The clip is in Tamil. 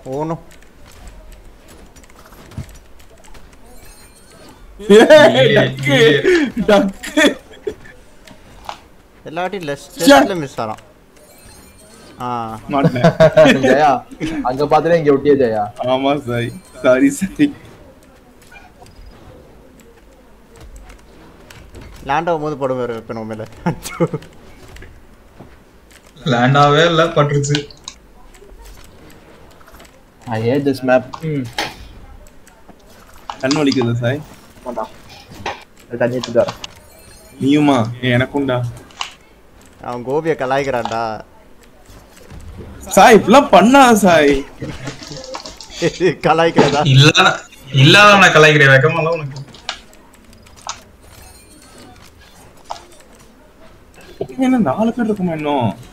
ஓனோ ஏய், டக்கு, டக்கு. எல்லா வாட்டியும் லெஸ் டெஸ்ட்ல மிஸ் ஆகிறான் ஆ மாட்டேன். ஜெயா அங்க பாத்துட்டு இங்க விட்டியே ஜெயா ஆமா சாய் சாரி சாரி லேண்ட் ஆகும்போது படம் வேறு வைப்பேன் உன் மேலே லேண்டாவே இல்ல பட்டுருச்சு ஐ ஹேட் திஸ் மேப் கண் வலிக்குது சாய் தண்ணி எடுத்துக்கார நீயுமா ஏய், எனக்கும்டா அவன் கோபியை கலாய்க்கிறான்டா சாய் இப்படிலாம் பண்ணாத சாய் கலாய்க்கிறதா இல்லாத இல்லாதவனை கலாய்க்கிறேன் வெக்கமால உனக்கு என்ன நாலு பேர் இருக்குமா இன்னும்